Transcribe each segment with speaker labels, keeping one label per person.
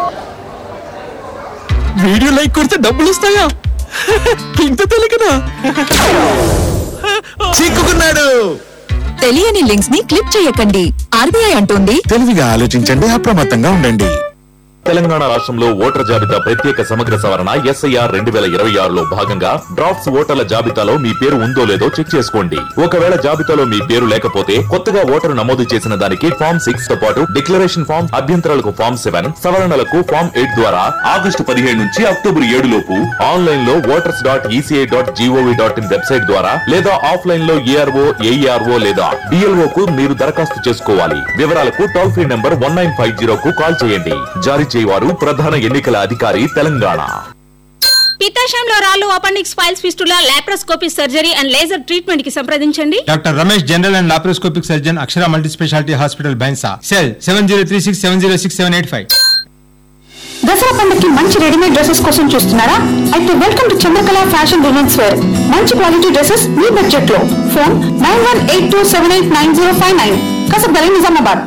Speaker 1: video like కొడితే డబ్బులు వస్తాయా ఇంత తెలియకనా చిక్కుకున్నాడు
Speaker 2: తెలియని లింక్స్ ని క్లిక్ చేయకండి ఆర్బీఐ అంటోంది
Speaker 1: తెలివిగా ఆలోచించండి అప్రమత్తంగా ఉండండి
Speaker 3: తెలంగాణ రాష్ట్రంలో ఓటర్ జాబితా ప్రత్యేక సమగ్ర సవరణ ఎస్ఐఆర్ రెండు వేల ఇరవై ఆరులో భాగంగా డ్రాఫ్ట్స్ ఓటర్ల జాబితాలో మీ పేరు ఉందో లేదో చెక్ చేసుకోండి ఒకవేళ జాబితాలో మీ పేరు లేకపోతే కొత్తగా ఓటరు నమోదు చేసిన దానికి ఫామ్ సిక్స్ తో పాటు డిక్లరేషన్ ఫామ్ అభ్యంతరాలకు ఫామ్ సెవెన్ సవరణలకు ఫామ్ ఎయిట్ ద్వారా ఆగస్టు పదిహేడు నుంచి అక్టోబర్ ఏడు లోపు ఆన్లైన్ లో voters dot ECI dot GOV dot in website ద్వారా లేదా ఆఫ్లైన్ లో ఏఆర్ఓ ఏఈఆర్ఓ లేదా డిఎల్ఓ కు మీరు దరఖాస్తు చేసుకోవాలి వివరాలకు toll free number one nine five zero కు కాల్ చేయండి జారీ చేయవారు ప్రధాన ఎన్నికల అధికారి తెలంగాణ
Speaker 4: పిత్తాశయంలో రాళ్ళు appendix piles fistula laparoscopy surgery and laser treatment కి సంప్రదించండి
Speaker 5: doctor Ramesh general and laparoscopic surgeon Akshara multi speciality hospital Bhainsa cell seven zero three six seven zero six seven eight five
Speaker 6: Dasara పండుగకి మంచి రెడీమేడ్ డ్రెస్సెస్ కోసం చూస్తున్నారా అయితే welcome to Chandrakala fashion women's wear మంచి quality dresses మీ budget లో phone nine one eight two seven eight nine zero five nine కసబ్దరి నిజామాబాద్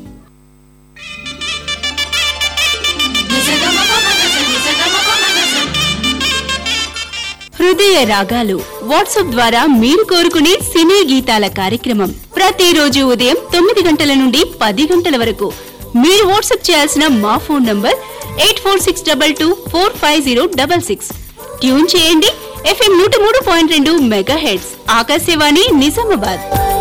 Speaker 4: హృదయ రాగాలు వాట్సాప్ ద్వారా మీరు కోరుకునే సినీ గీతాల కార్యక్రమం ప్రతిరోజు ఉదయం తొమ్మిది గంటల నుండి పది గంటల వరకు మీరు వాట్సాప్ చేయాల్సిన మా phone number eight four six double two four five zero double six tune చేయండి ఎఫ్ఎం నూట మూడు పాయింట్ రెండు మెగా హెడ్స్ ఆకాశవాణి నిజామాబాద్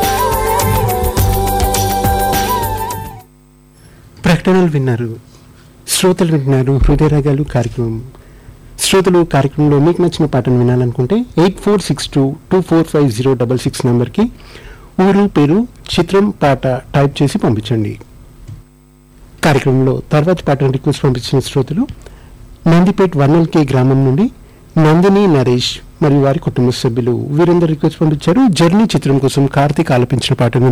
Speaker 7: ప్రకటనలు విన్నారు శ్రోతలు వింటున్నారు హృదయరాగాలు కార్యక్రమం శ్రోతలు కార్యక్రమంలో మీకు నచ్చిన పాటను వినాలనుకుంటే eight four six two two four five zero double six నెంబర్కి ఊరు పేరు చిత్రం పాట టైప్ చేసి పంపించండి కార్యక్రమంలో తర్వాతి పాటను రిక్వెస్ట్ పంపించిన శ్రోతలు నందిపేట్ వన్నల్కే గ్రామం నుండి నందిని నరేష్ మరియు వారి కుటుంబ సభ్యులు వీరందరూ రిక్వెస్ట్ పంపించారు జర్నీ చిత్రం కోసం కార్తీక్ ఆలపించిన పాటను